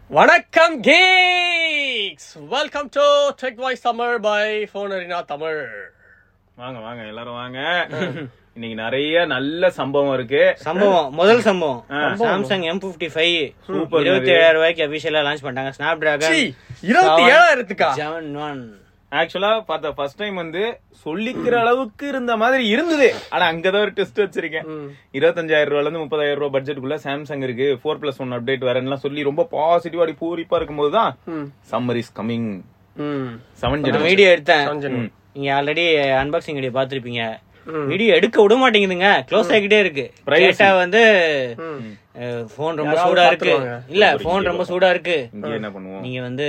வணக்கம் geeks welcome to tech voice Tamil by phone arena Tamil வாங்க வாங்க எல்லாரும் வாங்க இன்னைக்கு நிறைய நல்ல சம்பவம் இருக்கு சம்பவம் முதல் சம்பவம் Samsung M fifty five Super இருபத்தி ஏழாயிரம் ரூபாய்க்கு அபிஷியலா லான்ச் பண்ணாங்க ஸ்னாப் சீ, டிராகன் இருபத்தி ஏழாயிரத்துக்கா செவன் ஒன் ஆக்சுவலா பார்த்த ஃபர்ஸ்ட் டைம் வந்து சொல்லிக்கிற அளவுக்கு இருந்த மாதிரி இருந்தது ஆனா அங்கதான் ஒரு டெஸ்ட் வச்சிருக்கேன் இருபத்தஞ்சாயிரம் ரூபாய்ல இருந்து முப்பதாயிரம் ரூபாய் பட்ஜெட்டுக்குள்ள சாம்சங் இருக்கு ஃபோர் பிளஸ் ஒன் அப்டேட் வரேன்லாம் சொல்லி ரொம்ப பாசிட்டிவா அப்படி பூரிப்பா இருக்கும்போது தான் சம்மர் இஸ் கமிங் ம் செவன் நான் ஜெனரேஷன் வீடியோ எடுத்தேன் சஞ்சன். நீங்க ஆல்ரெடி அன்பாக்சிங் வீடியோ பாத்திருப்பீங்க வீடியோ எடுக்க விட மாட்டேங்குதுங்க க்ளோஸ் ஆகிட்டே இருக்கு Privacy. கேட்டா வந்து போன் ரொம்ப யாராவது சூடா இருக்கு பாத்துருவாங்க. இல்ல போன் ரொம்ப சூடா இருக்கு இங்க என்ன பண்ணுவோம் நீங்க வந்து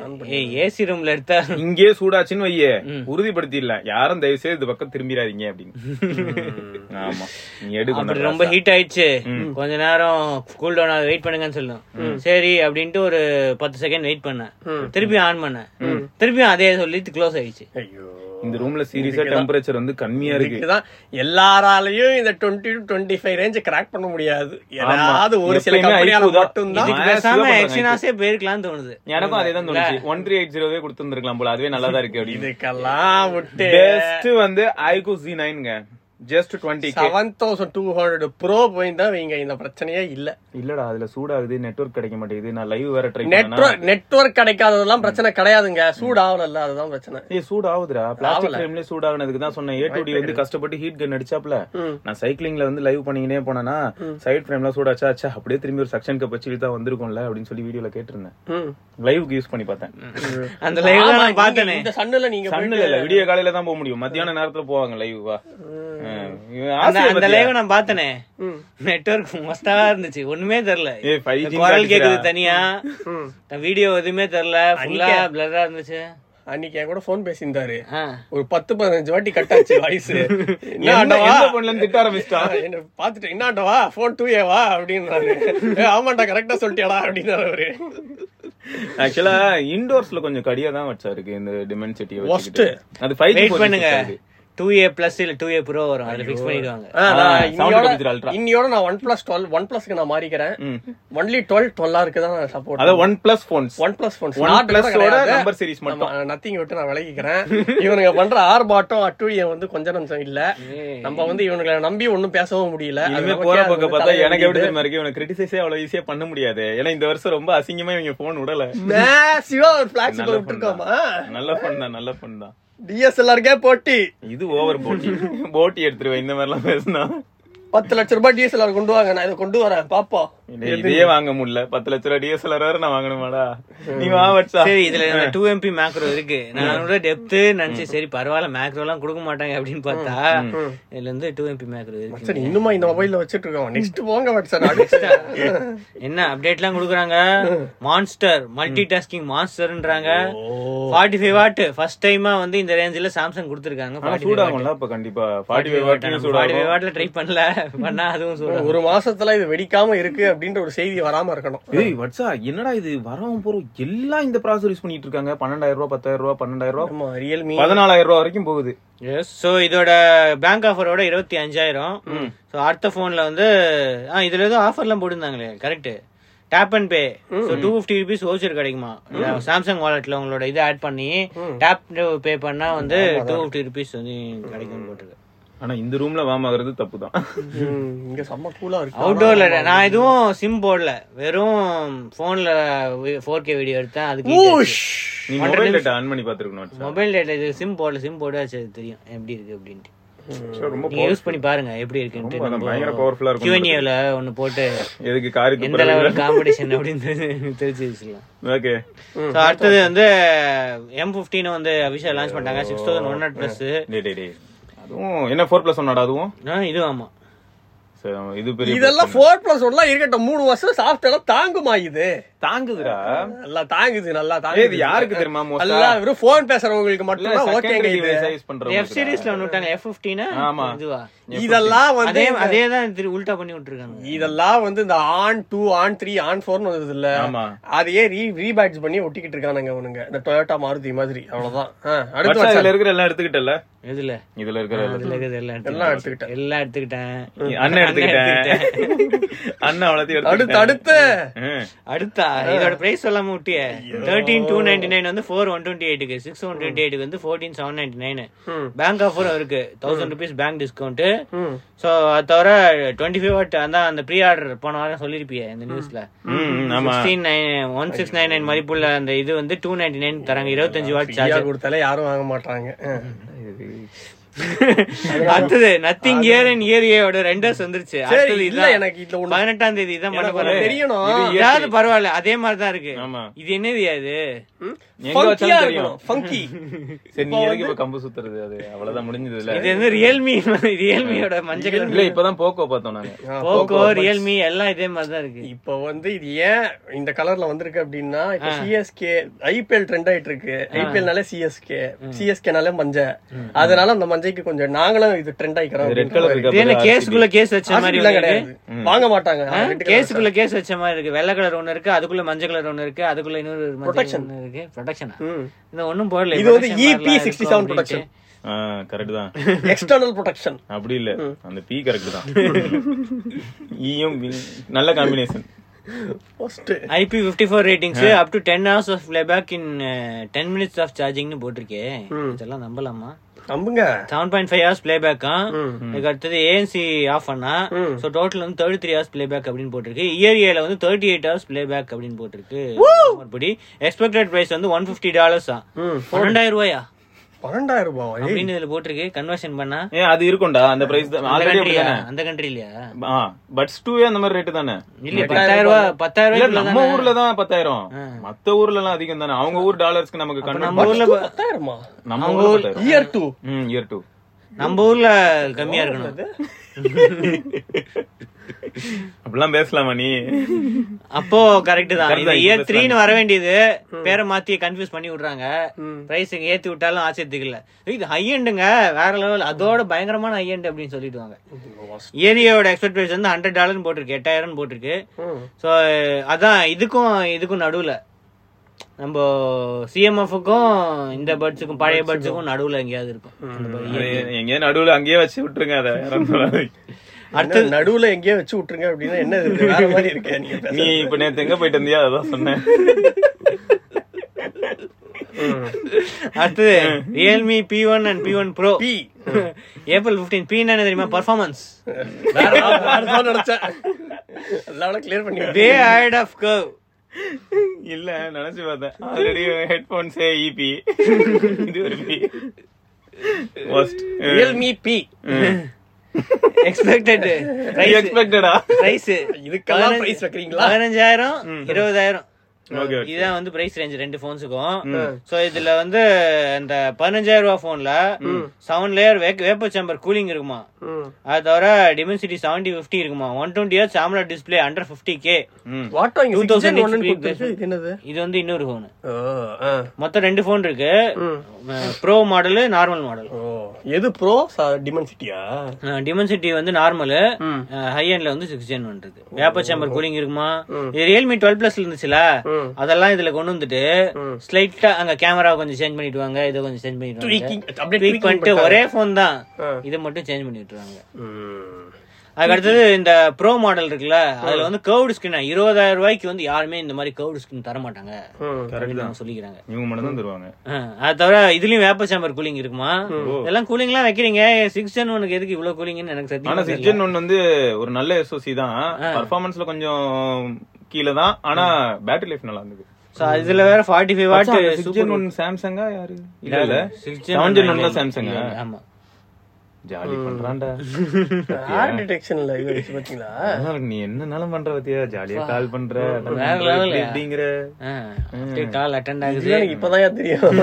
ஏசி ரூம்ல எடுத்தா இங்கே சூடாச்சுன்னு வையே உறுதிப்படுத்திடல யாரும் தயவு செய்து இது பக்கம் திரும்பிடாதீங்க அப்படின்னு ஆமா நீ எடு அப்படி கொண்டாடுறா. ரொம்ப ஹீட் ஆயிடுச்சு கொஞ்ச நேரம் கூல் டவுன் ஆகுது வெயிட் பண்ணுங்கன்னு சொல்லும் சரி அப்படின்ட்டு ஒரு பத்து செகண்ட் வெயிட் பண்ணேன் திருப்பி ஆன் பண்ணேன் திருப்பியும் அதே சொல்லிட்டு க்ளோஸ் ஆயிடுச்சு ஐயோ இந்த ரூம்ல சீரியஸா டெம்பரேச்சர் வந்து கம்மியா இருக்கு இதுதான் எல்லாராலையும் இந்த twenty two twenty five range crack பண்ண முடியாது ஏதாவது ஒரு சில எப்பயுமே கம்பெனியால ஐக்கூ தான். மட்டும்தான் இதுக்கு நான் பேசாம சிவப்பு எக்ஸினாஸே போயிருக்கலாம்னு தோணுது எனக்கும் அதே தான் தோணுச்சு ஒன் த்ரீ எயிட் ஜீரோவே கொடுத்துருந்துருக்கலாம் போல அதுவே நல்லா தான் இருக்கு அப்படின்னு இதுக்கெல்லாம் விட்டு பெஸ்ட் வந்து ஐகோ ஜி நைன்ங்க just twenty K seven thousand two hundred bro போயிருந்தா இங்க இந்த பிரச்சனையே இல்ல இல்லடா அதுல சூடாகுது நெட்வொர்க் கிடைக்க மாட்டேங்குது நான் லைவ் வேற ட்ரை பண்ணா நெட்வொர்க் நெட்வொர்க் கிடைக்காததெல்லாம் பிரச்சனை கிடையாதுங்க சூடாகல அதுதான் பிரச்சனை ஏய் சூட் ஆகுதுடா பிளாஸ்டிக் ஃப்ரேம்ல சூட் ஆகுனதுக்கு தான் சொன்னேன் ஏ டு டி வந்து கஷ்டப்பட்டு ஹீட் கன் அடிச்சாப்ல நான் சைக்கிளிங்ல வந்து லைவ் பண்ணிக்கினே போனேனா சைட் ஃப்ரேம்ல சூடாச்சா அச்சா அப்படியே திரும்பி ஒரு செக்ஷன் கப் வச்சு தான் வந்திருக்கும்ல அப்படின்னு சொல்லி வீடியோல கேட்டிருந்தேன் ம். லைவ்க்கு யூஸ் பண்ணி பார்த்தேன் அந்த லைவ்ல ஆமா, நான் நீங்க பார்த்தேனே இந்த சன்னுல நீங்க சன்னுல இல்ல விடிய காலையில தான் போக முடியும் மத்தியான நேரத்துல போவாங்க லைவ் வா அந்த அந்த லைவ் நான் பார்த்தனே ம். நெட்வொர்க் மஸ்டா இருந்துச்சு ஒண்ணுமே தெரியல ஏய் 5G குரல் கேக்குது காட்டுச்சுடா. தனியா ம். வீடியோ எதுவுமே தெரியல ஃபுல்லா பிளரா இருந்துச்சு அன்னைக்கு என் கூட போன் பேசியிருந்தாரு ஆ. ஒரு பத்து பதினஞ்சு வாட்டி கட் ஆச்சு வாய்ஸ் என்ன என்ன ஆண்டவா எந்த பொண்ணுல இருந்து திட்ட ஆரம்பிச்சிட்டான் என்ன பாத்துட்டு என்ன ஆண்டவா போன் டூ ஏவா அப்படின்றாரு ஏய், ஆமாண்டா கரெக்டா சொல்லிட்டியாடா அப்படின்னாரு அவரு ஆக்சுவலா இன்டோர்ஸ்ல கொஞ்சம் கடியா தான் வச்சாருக்கு இந்த டிமென்சிட்டியை Worst. வச்சுக்கிட்டு அது 5G வெயிட் position பண்ணுங்க அது. டூ ஏ பிளஸ் இல்ல டூ ஏ ப்ரோ வரும் அதுல பிக்ஸ் பண்ணிடுவாங்க ஆ, நான் ஆ, இன்னியோட 720 Ultra. இன்னியோட நான் ஒன் பிளஸ் டுவெல் ஒன் பிளஸ்க்கு நான் மாறிக்கிறேன் ம். ஒன்லி டுவெல் டுவெல்லா இருக்குதான் நான் சப்போர்ட் அத OnePlus phones OnePlus phone One plus ஓட number series மட்டும். நத்திங் விட்டு நான் விலகிக்கிறேன் இவனுங்க பண்ற ஆர்பாட்டம் அட்டுழியம் வந்து கொஞ்ச நிமிஷம் இல்ல நம்ம வந்து இவனுங்களை நம்பி ஒண்ணும் பேசவும் முடியல அது இனிமே நமக்கே போற அது பக்கம் வந்து பார்த்தா தலைவலி எனக்கு எப்படி இது. தெரியுமா இருக்கு இவனை கிரிட்டிசைஸே அவ்வளவு ஈஸியா பண்ண முடியாது ஏன்னா இந்த வருஷம் ரொம்ப அசிங்கமா இவங்க போன் விடல மேசிவா ஒரு நல்ல பிளாக்சிபிள் fun விட்டுருக்கோமா தான் நல்ல ஃபன் தான் நல்ல ஃபன் தான் டிஎஸ்எல்ஆருக்கே போட்டி இது ஓவர் போட்டி போட்டி எடுத்துருவேன் இந்த மாதிரி எல்லாம் பேசினா பத்து லட்ச ரூபாய் டிஎஸ்எல்ஆர் கொண்டு வாங்க நான் இதை கொண்டு வரேன் பாப்போம் இதையே வாங்க முடியல பத்து லட்ச ரூபாய் டிஎஸ்எல்ஆர் வேற நான் வாங்கணுமாடா நீ வா வச்சா சரி இதுல டூ எம்பி மேக்ரோ இருக்கு நான் கூட டெப்த் நினைச்சு சரி பரவாயில்ல மேக்ரோ எல்லாம் கொடுக்க மாட்டாங்க அப்படின்னு பார்த்தா இதுல இருந்து டூ எம்பி மேக்ரோ இருக்கு சரி இன்னுமா இந்த மொபைல்ல வச்சிட்டு இருக்கோம் நெக்ஸ்ட் போங்க வாட்ஸ்அப் அடுத்த என்ன அப்டேட் எல்லாம் கொடுக்குறாங்க மான்ஸ்டர் மல்டி டாஸ்கிங் மான்ஸ்டர்ன்றாங்க ஃபார்ட்டி ஃபைவ் வாட் ஃபர்ஸ்ட் டைமா வந்து இந்த ரேஞ்சில சாம்சங் கொடுத்துருக்காங்க ஆனா சூடாகும்ல அப்ப கண்டிப்பா ஃபார்ட்டி ஃபைவ் வாட்லையும் ஃபார்ட்டி ஃபைவ் சூடாகும் வாட்ல ட்ரை பண்ணல பண்ணா அதுவும் சூடாகும் ஒரு மாசத்துல இது வெடிக்காம இருக்கு அப்படின்ற ஒரு செய்தி வராம இருக்கணும் ஏய் வட்சா என்னடா இது வரவும் போறோம் எல்லாம் இந்த ப்ராசர் யூஸ் பண்ணிட்டு இருக்காங்க பன்னெண்டாயிரம் ரூபாய் பத்தாயிரம் ரூபாய் பன்னெண்டாயிரம் ரூபாய் ஆமா ரியல்மி பதினாலாயிரம் ரூபாய் வரைக்கும் போகுது எஸ் ஸோ இதோட பேங்க் ஆஃபரோட இருபத்தி அஞ்சாயிரம் ஸோ அடுத்த ஃபோன்ல வந்து ஆ இதுல ஏதோ ஆஃபர்லாம் போட்டிருந்தாங்களே correct tap and pay so two fifty rupees voucher கிடைக்குமா சாம்சங் வாலெட்ல உங்களோட இதை ஆட் பண்ணி டேப் பே பண்ணா வந்து டூ ஃபிஃப்டி ருபீஸ் வந்து கிடைக்கும் போட்டுருக்கு ஆனா இந்த ரூம்ல வாமாகிறது தப்பு தான் ம், இங்க செம்ம கூலா இருக்கு அவுட்டோர்ல நான் எதுவும் சிம் போடல வெறும் போன்ல ஃபோர் கே வீடியோ எடுத்தேன் அதுக்கு ஊஷ். நீ மொபைல் டேட்டா ஆன் பண்ணி பாத்துருக்கணும் மொபைல் டேட்டா இது சிம் போடல சிம் போடாச்சு அது தெரியும் எப்படி இருக்கு அப்படின்ட்டு ரொம்ப நீங்க யூஸ் பண்ணி பாருங்க எப்படி இருக்குன்ட்டு ரொம்ப நம்ம பயங்கர பவர்ஃபுல்லா இருக்கும் Q&A-ல ஒண்ணு போட்டு எதுக்கு காரி எந்த லெவல் காம்படிஷன் அப்படின்னு தெரி- தெரிஞ்சு வச்சுக்கலாம் ஓகே So, அடுத்தது வந்து எம் பிப்டீன் வந்து அபிஷா லான்ச் பண்ணிட்டாங்க six thousand one not plus day day day அதுவும் என்ன ஃபோர் பிளஸ் ஒன்னாடா அதுவும் இது ஆமா சரி, இது பெரிய இதெல்லாம் ஃபோர் பிளஸ் ஒன்லாம் இருக்கட்டும் மூணு வருஷம் சாஃப்ட்வேர் தாங்குமா இது தாங்குதுடா நல்லா தாங்குது நல்லா ஏய், தாங்குது இது யாருக்கு தெரியுமா மோஸ்டா நல்லா வெறும் போன் பேசுறவங்களுக்கு மட்டும் தான் ஓகேங்க இது யூஸ் பண்றவங்க எஃப் சீரிஸ்ல ஒண்ணு விட்டாங்க எஃப் பிப்டீன் ஆமா. இதுவா இதெல்லாம் வந்து அதே அதே தான் திரு உல்டா பண்ணி விட்டுருக்காங்க இதெல்லாம் வந்து இந்த on two on three on ஃபோர்னு வந்தது இல்ல ஆமா அதையே ரீ ரீபேட்ச் பண்ணி ஒட்டிக்கிட்டு இருக்கானுங்க அவனுங்க இந்த டொயோட்டா மாருதி மாதிரி அவ்வளவுதான் ஆ, அடுத்து வட்சா, வச்சா. இதுல இருக்கிற எல்லாம் எடுத்துக்கிட்டல எதுல இதுல இருக்கிற எல்லாம். இதுல இருக்கிறது எல்லாம் எல்லாம் எடுத்துக்கிட்டேன். எடுத்துக்கிட்டேன் எல்லாம் எடுத்துக்கிட்டேன் அண்ணன் எடுத்துக்கிட்டேன் அண்ணன் அவ்வளோத்தையும் அடுத்து எடுத்துக்கிட்டேன் அடுத்து ம். அடுத்து விட்டுறதா இதோட பிரைஸ் சொல்லாம விட்டியே தேர்ட்டீன் டூ நைன்டி நைன் வந்து ஃபோர் ஒன் டுவெண்ட்டி எயிட்டுக்கு சிக்ஸ் ஒன் டுவெண்ட்டி எயிட்டுக்கு வந்து ஃபோர்டீன் செவன் நைன்டி நைன் ம். பேங்க் ஆஃபரும் இருக்கு தௌசண்ட் ருபீஸ் பேங்க் டிஸ்கவுண்ட் ம். ஸோ அது தவிர டுவெண்ட்டி ஃபைவ் வாட் அதான் அந்த ப்ரீ ஆர்டர் போன வாரம் சொல்லிருப்பியே இந்த நியூஸ்ல ம், ம், ஆமா sixteen nine one six nine nine மதிப்புள்ள அந்த இது வந்து டூ நைன்டி நைன் தராங்க இருபத்தஞ்சு வாட் ஃப்ரீயா சார்ஜர் கொடுத்தாலே யாரும் வாங்க மாட்டாங்க ம். அடுத்தது நத்திங் இயர் அண்ட் இயர் ஏயோட ரெண்டர்ஸ் வந்துருச்சு சரி அடுத்தது இல்ல இதான் எனக்கு இதுல ஒண்ணு பதினெட்டாம் தேதி தான் பண்ண எனக்கு ஒண்ணு போறாங்க தெரியணும் இது ஏதாவது பரவாயில்ல அதே மாதிரி தான் இருக்கு ஆமா. இது என்னது அது எங்க ஃபங்கியா வச்சாலும் தெரியும் இருக்கணும் ஃபங்கி சரி நீ எதுக்கு இப்ப கம்பு சுத்துறது அது அவ்வளவுதான் முடிஞ்சது இல்ல இது வந்து ரியல்மி ரியல்மியோட மஞ்சள் கலர் இல்ல இப்பதான் போக்கோ பார்த்தோம் நாங்க போக்கோ ரியல்மி எல்லாம் இதே மாதிரி தான் இருக்கு இப்போ வந்து இது ஏன் இந்த கலர்ல வந்திருக்கு அப்படின்னா இப்போ சிஎஸ்கே ஐபிஎல் ட்ரெண்ட் ஆயிட்டு இருக்கு ஐபிஎல்னாலே சிஎஸ்கே சிஎஸ்கேனாலே மஞ்சள் அதனால அந்த மஞ்சைக்கு கொஞ்சம் நாங்களும் இது ட்ரெண்ட் ஆயிக்கிறோம் ரெட் கலர் இது என்ன இருக்கு கேஸுக்குள்ள கேஸ் வச்ச மாதிரி அப்படிலாம் இருக்கு கிடையாது வாங்க மாட்டாங்க ரெண்டு colour. கேஸுக்குள்ள கேஸ் வச்ச மாதிரி இருக்கு வெள்ளை கலர் ஒண்ணு இருக்கு அதுக்குள்ள மஞ்சள் கலர் ஒண்ணு இருக்கு அதுக்குள்ள இன்னொரு மஞ்சள் ஒண்ணு இருக்கு ப்ரொடெக்ஷனா ம். இந்த ஒண்ணும் போடல இது வந்து protection EP மாதிரிலாம் 67 இருக்கும் protection. கரெக்ட் தான் எக்ஸ்டர்னல் ப்ரொடெக்ஷன் அப்படி இல்ல அந்த பி கரெக்ட் தான் ஈயும் நல்ல combination first IP fifty four ratings up to ten hours of playback in ten minutes of சார்ஜிங்னு போட்டிருக்கே இதெல்லாம் நம்பலாமா நம்புங்க செவன் பாயிண்ட் ஃபைவ் ஹவர்ஸ் பிளேபேக்கா அதுக்கு அடுத்தது ஏஎன்சி ஆஃப் பண்ணா ஸோ டோட்டல் வந்து தேர்ட்டி த்ரீ ஹவர்ஸ் பிளேபேக் அப்படின்னு போட்டிருக்கு இயர் ஏல வந்து தேர்ட்டி எயிட் ஹவர்ஸ் பிளேபேக் அப்படின்னு போட்டிருக்கு மறுபடி எக்ஸ்பெக்டட் பிரைஸ் வந்து ஒன் ஃபிஃப்டி டாலர்ஸ் பன்னெண்டாயிரம் ரூபாயா பன்னெண்டாயிரம் ரூபாய் அப்படின்னு இதுல போட்டிருக்கு கன்வர்ஷன் பண்ணா ஏன் அது இருக்கும்டா அந்த பிரைஸ் தான் அந்த ஆல்ரெடி கண்ட்ரியா அப்படிதானே அந்த கண்ட்ரி இல்லையா ஆ பட்ஸ் டூவே அந்த மாதிரி ரேட்டு தானே இல்ல பத்தாயிரம் ரூபாய் பத்தாயிரம் இல்ல ரூபாய் நம்ம ஊர்ல தான் பத்தாயிரம் மத்த ஊர்ல எல்லாம் அதிகம் தானே அவங்க ஊர் டாலர்ஸ்க்கு நமக்கு கன்வெர்ட் நம்ம ஊர்ல ப- பத்தாயிரமா நம்ம ஊர்ல பத்தாயிரம் இயர் டூ ம் இயர் டூ நம்ம ஊர்ல கம்மியா இருக்கணும் அப்படிலாம் பேசலாமா நீ அப்போ கரெக்ட் தான் Correct இது தான், இயர் இப்ப த்ரீன்னு வர வேண்டியது பேரை மாத்தி கன்ஃபியூஸ் பண்ணி விடுறாங்க பிரைஸ் ஏத்தி விட்டாலும் ஆச்சரியத்துக்கு இது ஹை எண்டுங்க வேற லெவல் அதோட பயங்கரமான ஹை எண்ட் அப்படின்னு சொல்லிடுவாங்க ஏரியாவோட எக்ஸ்பெக்ட் பிரைஸ் வந்து ஹண்ட்ரட் டாலர்னு போட்டிருக்கு எட்டாயிரம் போட்டிருக்கு ஸோ அதான் இதுக்கும் இதுக்கும் நடுவுல நம்ம சிஎம்எஃப்க்கும் இந்த பட்ஸுக்கும் பழைய பட்ஸுக்கும் நடுவுல எங்கேயாவது இருக்கும் அந்த மாதிரி. அது எங்கேயோ நடுவுல அங்கேயே வச்சு விட்டுருங்க அதை அடுத்து நடுவுல எங்கேயோ வச்சு விட்டுருங்க அப்படின்னா என்ன இது? வேற மாதிரி இருக்கு நீங்க பேசுறது. நீ இப்ப நேத்து எங்க போயிட்டு இருந்தியா அதான் சொன்னேன் அடுத்தது Realme P one and P one pro P April fifteen P என்ன தெரியுமா பர்ஃபார்மன்ஸ் வேற வேற ஏதோ நினைச்சேன் எல்லாம் கிளியர் பண்ணி வே ஹைட் ஆஃப் கர்வ் இல்ல நினைச்சு பார்த்தேன் ஆல்ரெடி ஹெட்போன்ஸே இபி இது ஒரு P first Realme P expected எக்ஸ்பெக்டடா பிரைஸ் இதுக்கெல்லாம் பிரைஸ் வைக்கிறீங்களா பதினஞ்சாயிரம் இருபதாயிரம் ஓகே ஓகே இதுதான் வந்து பிரைஸ் ரேஞ்ச் ரெண்டு போன்ஸுக்கும் சோ இதுல வந்து இந்த பதினஞ்சாயிரம் ரூபாய் போன்ல seven layer vapour chamber cooling இருக்குமா அது தவிர டிமென்சிட்டி செவன்டி பிப்டி இருக்குமா ஒன் டுவெண்ட்டி இயர்ஸ் சாம்லா டிஸ்பிளே அண்டர் பிப்டி கே ம் வாட்டோ இங்க 2000 2000 HP இது என்னது இது வந்து இன்னொரு போன் ஓ ஆ. மொத்தம் ரெண்டு போன் இருக்கு ப்ரோ மாடல் நார்மல் மாடல் ஓ எது ப்ரோ டிமென்சிட்டியா டிமென்சிட்டி வந்து நார்மல் ஹை எண்ட்ல வந்து சிக்ஸ் ஜென் இருக்கு வேப்பர் சேம்பர் கூலிங் இருக்குமா இது ரியல்மி டுவெல் பிளஸ்ல இருந்துச்சுல அதெல்லாம் இதுல கொண்டு வந்துட்டு ஸ்லைட்டா அங்க கேமரா கொஞ்சம் சேஞ்ச் பண்ணிட்டு வாங்க இதை கொஞ்சம் சேஞ்ச் பண்ணிட்டு Tweaking, வாங்க அப்படியே ட்வீக் tweaking பண்ணிட்டு ஒரே போன் தான் ஆ. இதை மட்டும் சேஞ்ச் பண்ணி விட்டுருவாங்க ம். அதுக்கு அடுத்தது இந்த ப்ரோ மாடல் இருக்குல்ல அதுல வந்து கர்வ்டு ஸ்கின் இருபதாயிரம் ரூபாய்க்கு வந்து யாருமே இந்த மாதிரி கர்வ்டு ஸ்கின் தர மாட்டாங்க ம். அப்படின்னு அவங்க சொல்லிக்கிறாங்க இவங்க மட்டும் தான் தருவாங்க ஆ, அது தவிர இதுலயும் வேப்பர் சேம்பர் கூலிங் இருக்குமா இதெல்லாம் கூலிங் எல்லாம் வைக்கிறீங்க சிக்ஸ் ஜென் உனக்கு எதுக்கு இவ்வளவு கூலிங்னு எனக்கு ஆனா சத்தியமா தெரியல. சிக்ஜன் ஒன் வந்து ஒரு நல்ல எஸ்ஓசி தான் பர்ஃபார்மன்ஸ்ல கொஞ்சம் கீழே தான் ஆனா பேட்டரி லைஃப் நல்லா இருந்தது So, இதுல வேற forty five watt six gen one சாம்சங்கா யாரு இல்ல இல்ல Six Gen seven gen one one தான் சாம்சங் இல்ல, ஆமா ஜாலி பண்றான்டா ஹார்ட் டிடெக்ஷன்ல இது வச்சு பாத்தீங்களா நல்லா இருக்கு. நீ என்னனாலும் பண்ற பத்தியா ஜாலியா கால் பண்ற attend வேற பண்ற, level இப்படி யா? இப்படிங்கிற ஆ, அப்படியே கால் அட்டெண்ட் ஆகுது இது எனக்கு இப்பதான் தெரியும்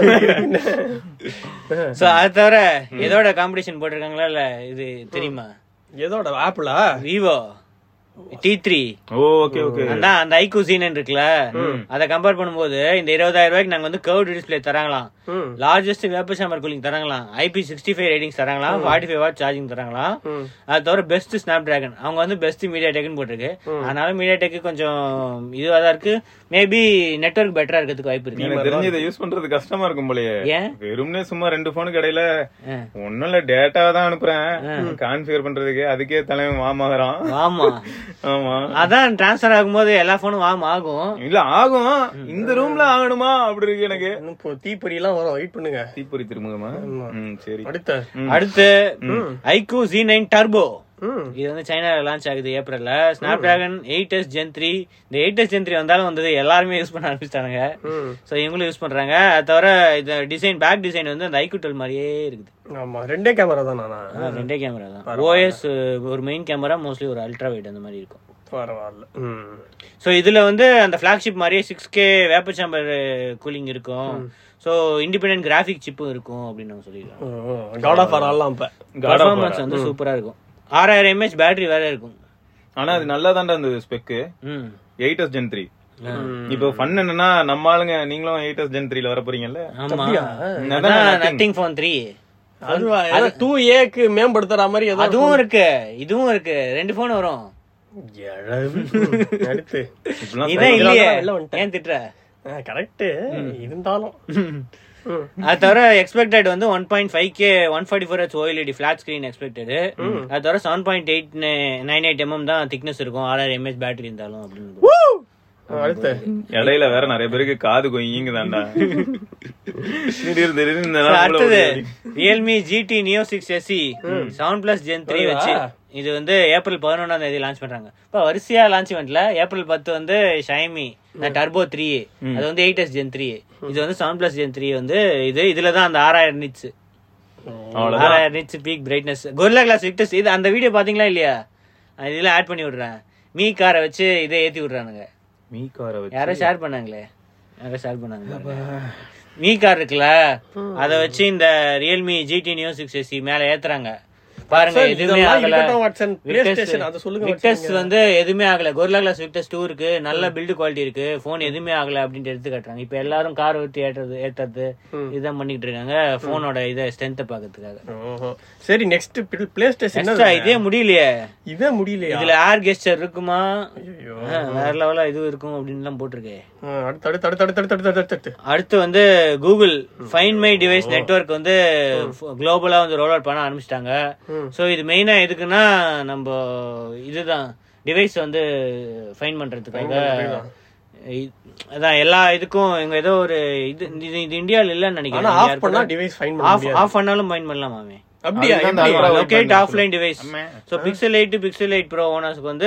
சோ அது தவிர எதோட காம்படிஷன் போட்டிருக்காங்களா இல்ல இது தெரியுமா எதோட ஆப்பிளா விவோ டி த்ரீ ஓ ஓகே ஓகே அதான் அந்த ஐக்கூ சீன் இருக்குல்ல அத கம்பேர் பண்ணும்போது இந்த இருபதாயிரம் ரூபாய்க்கு நாங்க வந்து கர்வ் டிஸ்பிளே தராங்களாம் ம். லார்ஜஸ்ட் வேப்பர் சாம்பர் கூலிங் தராங்களாம் ஐபி சிக்ஸ்டி ஃபைவ் ரேட்டிங்ஸ் தராங்களாம் ஃபார்ட்டி ஃபைவ் வாட் சார்ஜிங் தராங்களாம் அது தவிர பெஸ்ட் ஸ்னாப் டிராகன் அவங்க வந்து பெஸ்ட் மீடியா டெக்னு போட்டிருக்கு அதனால மீடியா டெக் கொஞ்சம் இதுவா தான் இருக்கு மேபி நெட்வொர்க் பெட்டரா இருக்கிறதுக்கு வாய்ப்பு இருக்கு எனக்கு தெரிஞ்சு இதை யூஸ் பண்றது கஷ்டமா இருக்கும் போலயே ஏன் வெறும்னே சும்மா ரெண்டு போனுக்கு இடையில ஆ. ஒண்ணும் இல்ல டேட்டா தான் அனுப்புறேன் கான்ஃபிகர் பண்றதுக்கு அதுக்கே தலைவன் மாமாகறான் ஆமா ஆமா அதான் டிரான்ஸ்ஃபர் ஆகும்போது எல்லா போனும் வாம் ஆகும் இல்ல ஆகும் இந்த ரூம்ல ஆகணுமா அப்படி இருக்கு எனக்கு இன்னும் இப்போ தீப்பொறி எல்லாம் வரும் வெயிட் பண்ணுங்க தீப்பொறி திருமுகமா ம் சரி அடுத்த அடுத்து ஐக்கூ ஜி நைன் டர்போ ம் இது வந்து சைனால லான்ச் ஆகுது ஏப்ரல்ல Snapdragon eight S gen three இந்த எயிட் எஸ் ஜென் த்ரீ வந்தாலும் வந்தது எல்லாருமே யூஸ் பண்ண ஆரம்பிச்சிட்டாங்க ம் ஸோ இவங்களும் யூஸ் பண்றாங்க அது தவிர இந்த டிசைன் பேக் டிசைன் வந்து அந்த ஐக்கூ டுவெல் மாதிரியே இருக்குது ஆமா ரெண்டே கேமரா தான் நானா ஆ, ரெண்டே கேமரா தான் ஓஎஸ் ஒரு மெயின் கேமரா மோஸ்ட்லி ஒரு அல்ட்ரா வைட் அந்த மாதிரி இருக்கும் பரவாயில்ல ம் ஸோ இதுல வந்து அந்த ஃபிளாக்ஷிப் மாதிரியே six K vapour chamber cooling இருக்கும் ஸோ இண்டிபெண்டன்ட் கிராஃபிக் சிப்பும் இருக்கும் அப்படின்னு நம்ம சொல்லியிருக்கோம் காட் ஆஃப் ஆர் ஆடலாம் இப்ப பர்ஃபார்மன்ஸ் வந்து சூப்பரா இருக்கும் ஆறாயிரம் எம்ஏஹெச் பேட்டரி வேற இருக்கும் ஆனா அது நல்லா தான்டா இருந்தது ஸ்பெக்கு ம் எயிட் எஸ் ஜென் த்ரீ இப்போ ஃபன் என்னன்னா நம்ம ஆளுங்க நீங்களும் எயிட் எஸ் ஜென் த்ரீல வர போறீங்கல்ல ஆமா அதான் அதான் நத்திங் ஃபோன் த்ரீ அதுவா டூ ஏக்கு மேம்படுத்துற மாதிரி ஏதோ அதுவும் இருக்கு இதுவும் இருக்கு ரெண்டு போன் வரும் எழவு. அடுத்து இப்படிலாம் இதான் இல்லையே வெளில வந்துட்டேன். ஏன் திட்டுற கரெக்ட் இருந்தாலும் ம். அது தவிர எக்ஸ்பெக்டட் வந்து one point five K one forty four H OLED flat screen expected அது தவிர seven point eight nine eight mm தான் திக்னஸ் இருக்கும் ஆறாயிரம் எம்ஏஹெச் பேட்டரி இருந்தாலும் அப்படின்னு அடுத்து இடையில வேற நிறைய பேருக்கு காது கொய்யுங்க தான்டா திடீர் திடீர்னு இந்த நாள் அடுத்தது உள்ள Realme GT Neo six SE seven plus gen three வச்சு இது வந்து ஏப்ரல் பதினொன்றாம் தேதி லான்ச் பண்றாங்க இப்ப வரிசையா லான்ச் இவெண்ட்ல ஏப்ரல் பத்து வந்து ஷைமி டர்போ த்ரீ அது வந்து எயிட் எஸ் ஜென் த்ரீ இது வந்து செவன் பிளஸ் ஜென் த்ரீ வந்து இது இதுல தான் அந்த ஆறாயிரம் நிட்ஸ் அவ்வளவுதான் ஆறாயிரம் nits peak brightness Gorilla glass Victus இது அந்த வீடியோ பாத்தீங்களா இல்லையா நான் இதெல்லாம் ஆட் பண்ணி விடுறேன் மீ காரை வச்சு இதை ஏத்தி விடுறானுங்க மீ காரை வச்சு யாரோ ஷேர் பண்ணாங்களே யாரோ ஷேர் பண்ணாங்க மீ கார் இருக்குல்ல அத வச்சு இந்த Realme GT Neo six SE மேல ஏத்துறாங்க பாருங்க Watson, எதுவுமே இதெல்லாம் ஆகல இருக்கட்டும், Watson. PlayStation, அதை சொல்லுங்க, விக்டர்ஸ் வந்து எதுவுமே ஆகல கொரில்லா கிளாஸ் விக்டர்ஸ் டூ இருக்கு நல்ல பில்டு குவாலிட்டி இருக்கு போன் எதுவுமே ஆகல அப்படின்ட்டு எடுத்து காட்டுறாங்க இப்ப எல்லாரும் கார் ஊத்தி ஏற்றுறது ஏத்துறது இதுதான் பண்ணிட்டு இருக்காங்க போனோட இதை ஸ்ட்ரென்த்தை பாக்கிறதுக்காக ஓஹோ. சரி நெக்ஸ்ட் பிளே ஸ்டேஷன் Extra இதே முடியலையே இதே முடியலையா இதுல ஏர் கெஸ்டர் இருக்குமா ஐயோ. ஆ, வேற லெவலா இது இருக்கும் அப்படின்னு எல்லாம் போட்டிருக்கே ஆ, அடுத்து அடுத்து அடுத்து அடுத்து அடுத்து அடுத்து அடுத்து அடுத்து அடுத்து வந்து Google find my device network வந்து குளோபலா வந்து ரோல் அவுட் பண்ண ஆரம்பிச்சிட்டாங்க சோ இது மெயினா எதுக்குன்னா நம்ம இதுதான் டிவைஸ் வந்து ஃபைன் பண்றதுக்காக இ- அதான் எல்லா இதுக்கும் இங்க ஏதோ ஒரு இது இது இது இந்தியால இல்லன்னு ஆனா நினைக்கிறேன் ஆஃப் பண்ணா டிவைஸ் ஃபைன் பண்ண ஆஃப் முடியாது ஆஃப் பண்ணாலும் ஃபைன் பண்ணலாமாமே அப்படியா அதுதான் எப்படி? நான் லொகேட் ஆஃப்லைன் டிவைஸ் ஆமா. So Pixel eight Pixel eight pro ஓனர்ஸ்க்கு வந்து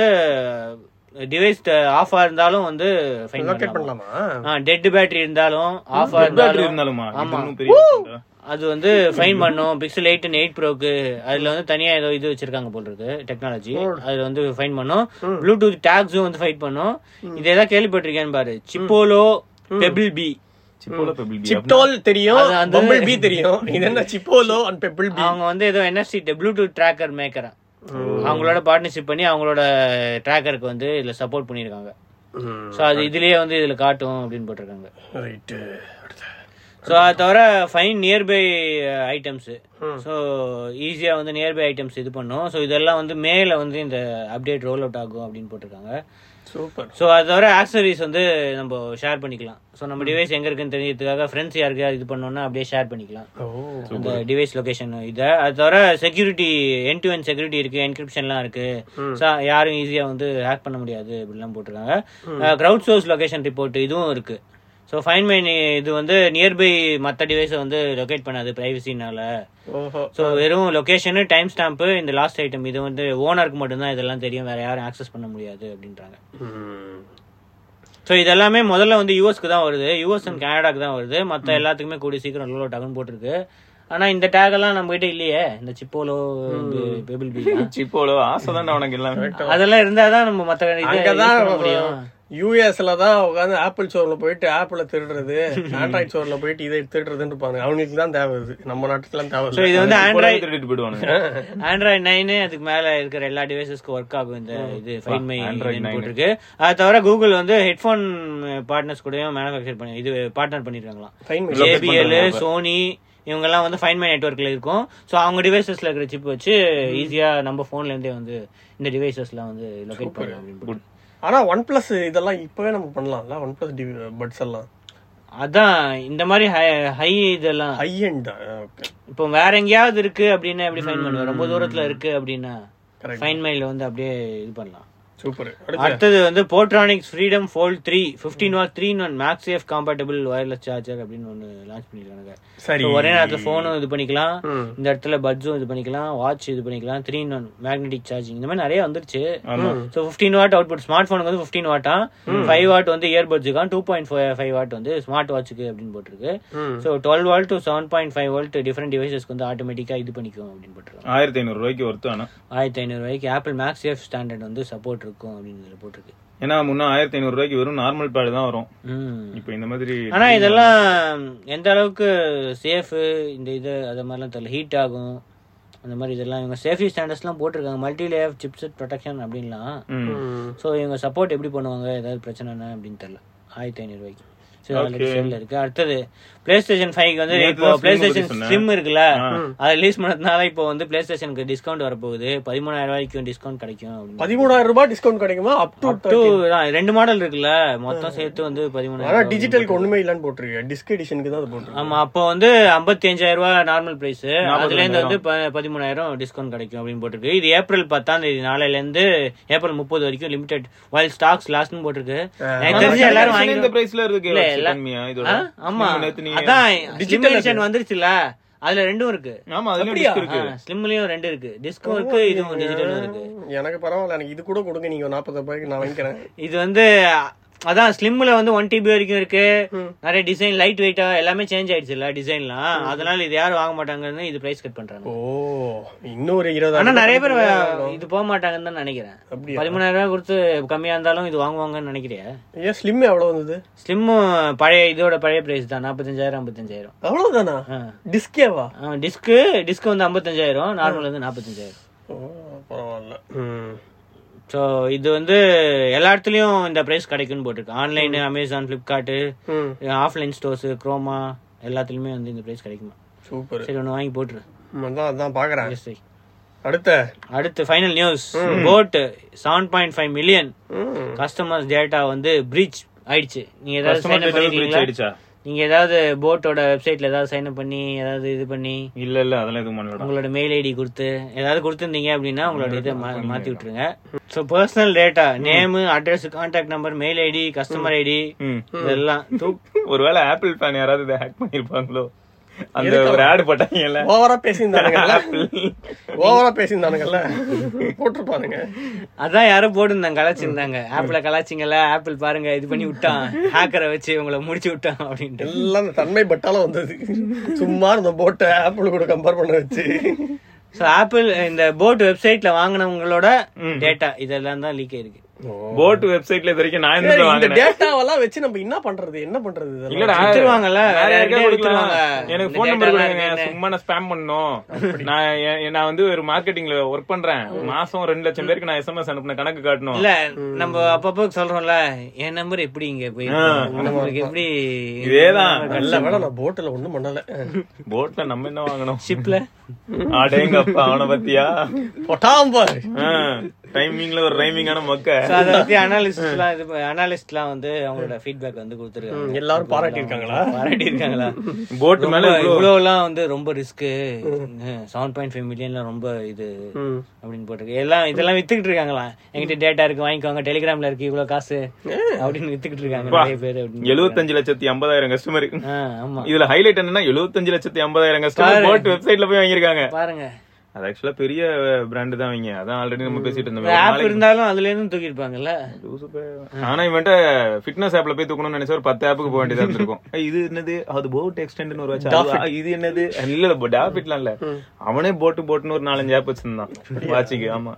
டிவைஸ் ஆஃபா இருந்தாலும் வந்து ஃபைன் லொகேட் பண்ணலாம் பண்ணலாமா டெட் பேட்டரி இருந்தாலும் ஆஃபா பேட்டரி இருந்தாலும் இருந்தாலுமா இது ஆமா இன்னும் பெரிய விஷயம்டா. அது வந்து ஃபைன் பண்ணும் பிக்சல் எயிட் அண்ட் எயிட் ப்ரோக்கு அதுல வந்து தனியா ஏதோ இது வச்சிருக்காங்க போல் இருக்கு டெக்னாலஜி அதுல வந்து ஃபைன் பண்ணும் ப்ளூடூத் டேக்ஸும் வந்து ஃபைட் பண்ணும் இது ஏதாவது கேள்விப்பட்டிருக்கேன்னு பாரு Chipolo Pebble P Chipolo Pebble P சிப்டோல் தெரியும் அது வந்து- பம்பிள் பி தெரியும் இது என்ன சிப்போலோ அண்ட் பெப்பிள் பி அவங்க வந்து ஏதோ என்எஃப்சி ப்ளூடூத் ட்ராக்கர் மேக்கரா அவங்களோட பார்ட்னர்ஷிப் பண்ணி அவங்களோட ட்ராக்கருக்கு வந்து இதுல சப்போர்ட் பண்ணிருக்காங்க சோ அது இதுலயே வந்து இதுல காட்டும் அப்படின்னு போட்டிருக்காங்க ரைட்டு ஸோ அது தவிர ஃபைன் நியர்பை ஐட்டம்ஸ் ஸோ ஈஸியா வந்து நியர்பை ஐட்டம்ஸ் இது பண்ணும் ஸோ இதெல்லாம் வந்து மேல வந்து இந்த அப்டேட் ரோல் அவுட் ஆகும் அப்படின்னு போட்டிருக்காங்க சூப்பர் ஸோ அது தவிர ஆக்சரிஸ் வந்து நம்ம ஷேர் பண்ணிக்கலாம் ஸோ நம்ம டிவைஸ் எங்க இருக்குன்னு தெரிஞ்சதுக்காக ஃப்ரெண்ட்ஸ் யாருக்கு இது பண்ணோம்னா அப்படியே ஷேர் பண்ணிக்கலாம் ஓ அந்த டிவைஸ் லொகேஷன் இதை அது தவிர security end to end security இருக்கு என்கிரிப்ஷன்லாம் இருக்கு So, யாரும் ஈஸியா வந்து ஹேக் பண்ண முடியாது அப்படிலாம் போட்டிருக்காங்க கிரவுட் சோர்ஸ் லொகேஷன் ரிப்போர்ட் இதுவும் இருக்கு ஸோ ஃபைன் மை இது வந்து நியர்பை மற்ற டிவைஸை வந்து லொகேட் பண்ணாது பிரைவசினால ஓஹோ ஸோ வெறும் லொகேஷனு டைம் ஸ்டாம்ப் இந்த லாஸ்ட் ஐட்டம் இது வந்து ஓனருக்கு மட்டும்தான் இதெல்லாம் தெரியும் வேற யாரும் ஆக்சஸ் பண்ண முடியாது அப்படின்றாங்க ம். ஸோ இதெல்லாமே முதல்ல வந்து யூஎஸ்க்கு தான் வருது யூஎஸ் அண்ட் கனடாக்கு தான் வருது மற்ற எல்லாத்துக்குமே கூடிய சீக்கிரம் லோட் ஆகும்னு போட்டிருக்கு ஆனா இந்த டேக் எல்லாம் நம்ம கிட்ட இல்லையே இந்த சிப்போலோ பெபிள் பி சிப்போல ஆசை தான்டா உனக்கு எல்லாமே அதெல்லாம் இருந்தாதான் நம்ம மத்த இதை use அங்கதான் பண்ண முடியும் யூஎஸ்ல தான் உட்காந்து ஆப்பிள் ஸ்டோர்ல போயிட்டு ஆப்பிள திருடுறது ஆண்ட்ராய்ட் ஸ்டோர்ல போயிட்டு இதை திருடுறதுன்னு இருப்பாங்க அவங்களுக்கு தான் தேவை இது நம்ம நாட்டுக்குலாம் தேவை ஸோ இல்ல. இது வந்து சிப்போலவே ஆண்ட்ராய்ட் திருடிட்டு போயிடுவானுங்க ஆண்ட்ராய்ட் நைனு அதுக்கு மேல இருக்கிற எல்லா டிவைசஸ்க்கு ஒர்க் ஆகும் இந்த இது ஃபைன் மை Android 9. போட்டிருக்கு அது தவிர கூகுள் வந்து ஹெட்ஃபோன் பார்ட்னர்ஸ் கூடயும் மேனுஃபேக்சர் பண்ணி இது பார்ட்னர் பண்ணிருக்காங்களாம் Fine me. ஜேபிஎல் சோனி இவங்க எல்லாம் வந்து ஃபைன் மை நெட்ஒர்க்ல இருக்கும் ஸோ அவங்க டிவைசஸ்ல இருக்கிற சிப் வச்சு ஈஸியா நம்ம போன்ல இருந்தே வந்து இந்த டிவைசஸ்லாம் வந்து லொகேட் பண்ணலாம் அப்படின்னு ஆனா ஒன் பிளஸ் இதெல்லாம் இப்பவே நம்ம பண்ணலாம்ல ஒன் பிளஸ் பட்ஸ் எல்லாம் அதான் இந்த மாதிரி ஹை இதெல்லாம் ஹை எண்ட் இப்போ வேற எங்கேயாவது இருக்கு அப்படின்னா எப்படி ஃபைன் பண்ணுவேன் ரொம்ப தூரத்துல இருக்கு அப்படின்னா Correct. ஃபைன் மைல வந்து அப்படியே இது பண்ணலாம் சூப்பர் அடுத்து அடுத்தது வந்து Portronics Freedom Fold three fifteen watt three one MagSafe compatible wireless charger அப்படின்னு ஒன்று லான்ச் பண்ணிருக்காங்க சரி So, ஒரே நேரத்தில் ஃபோனும் இது பண்ணிக்கலாம் ம். இந்த இடத்துல பட்ஸும் இது பண்ணிக்கலாம் வாட்ச் இது பண்ணிக்கலாம் த்ரீ ஒன் மேக்னெட்டிக் சார்ஜிங் இந்த மாதிரி நிறைய வந்துருச்சு ஆமா so fifteen watt output smart ஃபோனுக்கு வந்து ஃபிஃப்டீன் வாட்டா ஃபைவ் வாட் வந்து இயர்பட்ஸுக்கான் டூ பாயிண்ட் ஃபைவ் வாட் வந்து ஸ்மார்ட் வாட்சுக்கு அப்படின்னு போட்டிருக்கு ம். So twelve volt to seven point five volt different டிவைசஸ்க்கு வந்து ஆட்டோமேட்டிக்காக இது பண்ணிக்கும் அப்படின்னு போட்டிருக்காங்க ஆயிரத்தி ஐநூறு ரூபாய்க்கு ஒருத்தம் ஆனா ஆயிரத்தி ஐநூறு ரூபாய்க்கு ஆப்பிள் மேக்ஸ் சேஃப் ஸ்டாண்டர்ட் வந்து சப்போர்ட் இருக்கும் அப்படின்னு இதுல போட்டிருக்கு ஏன்னா முன்ன ஆயிரத்தி ஐநூறு ரூபாய்க்கு வெறும் நார்மல் பேடு தான் வரும் ம் இப்போ இந்த மாதிரி ஆனா இதெல்லாம் எந்த அளவுக்கு சேஃப் இந்த இது அது மாதிரிலாம் தெரியல ஹீட் ஆகும் அந்த மாதிரி இதெல்லாம் இவங்க சேஃப்டி ஸ்டாண்டர்ட்ஸ்லாம் போட்டிருக்காங்க மல்டி லேயர் சிப்செட் ப்ரொடெக்ஷன் அப்படின்லாம் ம். ம். ஸோ இவங்க சப்போர்ட் எப்படி பண்ணுவாங்க ஏதாவது பிரச்சனைனா அப்படின்னு தெரியல ஆயிரத்தி ஐநூறு ரூபாய்க்கு சரி ஆல்ரெடி செல்ல இருக்கு அடுத்தது பிளே ஸ்டேஷன் ஃபைவ் வந்து நேத்து இப்போ தான் பிளே Slim பத்தி ஸ்டேஷன் சொன்னேன். ஸ்லிம் இருக்குல்ல ஆ. அதை ரிலீஸ் பண்ணதுனால இப்போ வந்து பிளே ஸ்டேஷனுக்கு டிஸ்கவுண்ட் வரப்போகுது பதிமூணாயிரம் ரூபாய்க்கு டிஸ்கவுண்ட் கிடைக்கும் அப்படின்னு பதிமூணாயிரம் ரூபாய் டிஸ்கவுண்ட் கிடைக்குமா அப் டு Two தான், ரெண்டு மாடல் இருக்குல்ல மொத்தம் சேர்த்து வந்து ஆனா பதிமூணாயிரம் டிஜிட்டலுக்கு ஒண்ணுமே இல்லன்னு போட்டிருக்கு டிஸ்க் எடிஷனுக்கு தான் அது போட்டிருக்கு ஆமா அப்போ வந்து ஐம்பத்தி அஞ்சாயிரம் ரூபாய் நார்மல் பிரைஸ் அதுல இருந்து வந்து ப- பதிமூணாயிரம் டிஸ்கவுண்ட் கிடைக்கும் அப்படின்னு போட்டிருக்கு இது ஏப்ரல் பத்தாம் தேதி நாளையில இருந்து ஏப்ரல் முப்பது வரைக்கும் லிமிடெட் வைல் ஸ்டாக்ஸ் லாஸ்ட்னு போட்டிருக்கு எனக்கு தெரிஞ்சு எல்லாரும் இந்த வாங்கி பிரைஸ்ல இருக்கு இல்ல, வச்சு இல்ல. கம்மியா இதோட ஆமா Slim நேத்து நீ அதான் டிஜிட்டல் எடிஷன் வந்துருச்சுல அதுல ரெண்டும் இருக்கு ஆமா அதுலயும் அப்படியா? disc இருக்கு ஸ்லிம்லயும் ரெண்டு இருக்கு டிஸ்கும் இருக்கு இதுவும் டிஜிட்டலும் இருக்கு எனக்கு பரவாயில்ல எனக்கு இது கூட கொடுங்க நீங்க நாற்பது ரூபாய்க்கு நான் வாங்கிக்கிறேன் இது வந்து அதான் ஸ்லிம்ல வந்து ஒன் டிபி வரைக்கும் இருக்கு நிறைய டிசைன் லைட் வெயிட்டா எல்லாமே சேஞ்ச் ஆயிடுச்சு இல்ல டிசைன்லாம் அதனால இது யாரும் வாங்க மாட்டாங்கன்னு இது பிரைஸ் கட் பண்றாங்க ஓ இன்னொரு இருபது ஆனா நிறைய பேர் இது போக மாட்டாங்கன்னு தான் நினைக்கிறேன் அப்படியா? பதிமூணாயிரம் ரூபாய் கொடுத்து கம்மியா இருந்தாலும் இது வாங்குவாங்கன்னு நினைக்கிறியா ஏன் ஸ்லிம் எவ்வளவு வந்தது ஸ்லிம்மும் பழைய இதோட பழைய பிரைஸ் தான் நாற்பத்தஞ்சாயிரம் ஐம்பத்தஞ்சாயிரம் அவ்வளவுதானா டிஸ்கேவா டிஸ்க்கு டிஸ்க் வந்து ஐம்பத்தஞ்சாயிரம் நார்மல் வந்து நாற்பத்தஞ்சாயிரம் ஓ பரவாயில்ல ம். ஸோ இது வந்து எல்லா இடத்துலயும் இந்த பிரைஸ் கிடைக்கும்னு போட்டிருக்கு ஆன்லைன் அமேசான் பிளிப்கார்ட் ம் ஆஃப்லைன் ஸ்டோர்ஸ் குரோமா எல்லாத்துலயுமே வந்து இந்த பிரைஸ் கிடைக்குமா சூப்பர் சரி ஒன்று வாங்கி போட்டுரு அதான் அதான் பாக்குறேன் Yes, சரி. அடுத்த அடுத்து final news boAt seven point five million ம். கஸ்டமர்ஸ் டேட்டா வந்து பிரீச் ஆயிடுச்சு நீங்க ஏதாவது கஸ்டமர் sign up டெலிவரி பண்ணிருக்கீங்களா ஆயிடுச்சா நீங்க ஏதாவது போட்டோட வெப்சைட்ல ஏதாவது சைன் அப் பண்ணி ஏதாவது இது பண்ணி இல்ல இல்ல அதெல்லாம் எதுவும் பண்ணலடா உங்களோட மெயில் ஐடி கொடுத்து ஏதாவது கொடுத்துருந்தீங்க அப்படின்னா உங்களோட இதை மா- மாத்தி விட்டுருங்க so personal data name address contact number mail ID customer ID ம். இதெல்லாம் தூ- ஒருவேளை ஆப்பிள் ஃபேன் யாராவது இதை ஹேக் பண்ணிருப்பாங்களோ அந்த ஒரு ஆட் போட்டாங்கல்ல ஓவரா பேசியிருந்தானுங்கல்ல ஓவரா பேசியிருந்தானுங்கல்ல போட்டிருப்பானுங்க அதான் யாரோ போட்டிருந்தாங்க கலாச்சிருந்தாங்க ஆப்பிள கலாச்சிங்கல்ல ஆப்பிள் பாருங்க இது பண்ணி விட்டான் ஹேக்கரை வச்சு உங்களை முடிச்சு விட்டான் அப்படின்ட்டு எல்லாம் அந்த தன்மை பட்டால வந்தது சும்மா இந்த போட்டை ஆப்பிள் கூட கம்பேர் பண்ண வச்சு ஸோ ஆப்பிள் இந்த போட் வெப்சைட்ல வாங்கினவங்களோட டேட்டா இதெல்லாம் தான் லீக் ஆயிருக்கு போட் வெப்சைட்ல இது வரைக்கும் நான் சரி, என்ன இந்த வாங்கினேன் டேட்டாவெல்லாம் வச்சு நம்ம என்ன பண்றது என்ன பண்றது இதெல்லாம்? இல்லடா வித்துருவாங்கல்ல, வேற வேற யாருக்கா யார்கிட்டயா கொடுக்கலாம். வித்துருவாங்க. எனக்கு இந்த போன் நம்பர் data கொடுங்க எல்லாம் சும்மா நான் ஸ்பேம் பண்ணணும் நான் எ- நான் வந்து ஒரு மார்க்கெட்டிங்ல ஒர்க் பண்றேன் மாசம் ரெண்டு லட்சம் பேருக்கு நான் எஸ்எம்எஸ் அனுப்புன கணக்கு காட்டணும் இல்ல நம்ம அப்பப்போ சொல்றோம்ல என் நம்பர் எப்படி இங்க போய் நம்மளுக்கு எப்படி இதேதான் நல்ல வேளை நான் போட்டில் ஒண்ணும் பண்ணல போட்ல நம்ம என்ன வாங்கணும் ஷிப்ல அடேங்கப்பா அவன பத்தியா பொட்டாம் பாரு டைமிங்ல ஒரு ரைமிங்கான மொக்க அதை பத்தி அனாலிஸ்ட்லாம் இது அனாலிஸ்ட்லாம் வந்து அவங்களோட ஃபீட்பேக் வந்து கொடுத்துருக்காங்க எல்லாரும் பாராட்டியிருக்காங்களா பாராட்டி இருக்காங்களா போட் மேல ரொம்ப இவ்வளவுலாம் வந்து ரொம்ப ரிஸ்க் செவன் பாயிண்ட் ஃபைவ் மில்லியன்ல ரொம்ப இது ம். அப்படின்னு போட்டிருக்கு எல்லாம் இதெல்லாம் வித்துக்கிட்டு இருக்காங்களா என்கிட்ட டேட்டா இருக்கு வாங்கிக்கோங்க டெலிகிராம்ல இருக்கு இவ்வளவு காசு அப்படின்னு வித்துக்கிட்டு இருக்காங்க நிறைய பேர் அப்படின்னு எழுபத்தஞ்சு லட்சத்தி ஐம்பதாயிரம் கஸ்டமர் ஆ, ஆமா இதுல ஹைலைட் என்னன்னா எழுபத்தஞ்சு லட்சத்தி ஐம்பதாயிரம் கஸ்டமர் போட் வெப்சைட்ல போய் வாங்கியிருக்காங்க பாருங்க அது ஆக்சுவலா பெரிய பிராண்ட் தான் அவங்க அதான் ஆல்ரெடி நம்ம பேசிட்டு இருந்தோம் ஆப் இருந்தாலும் அதுல இருந்து தூக்கி இருப்பாங்கல்ல லூசு பையன். ஆனா இவன்ட்ட ஃபிட்னஸ் ஆப்ல போய் தூக்கணும்னு நினைச்சா ஒரு பத்து ஆப்புக்கு போக வேண்டியதா இருந்திருக்கும் ஏய், இது என்னது அது போட் எக்ஸ்டெண்ட் ஒரு வச்சு அது, ஆ, இது என்னது இல்ல இல்ல டாஃபிட்லாம் இல்ல அவனே போட்டு போட்டுன்னு ஒரு நாலஞ்சு ஆப் வச்சிருந்தான் வாட்சிக்கு ஆமா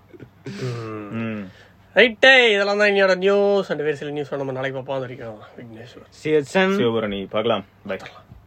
ம். ரைட்டே இதெல்லாம் தான் இன்னையோட நியூஸ் அண்ட் வேறு சில நியூஸ் நம்ம நாளைக்கு பார்ப்போம் அது வரைக்கும் விக்னேஸ்வர் சிவசன் சிவபுரணி பார்க்கலாம் பை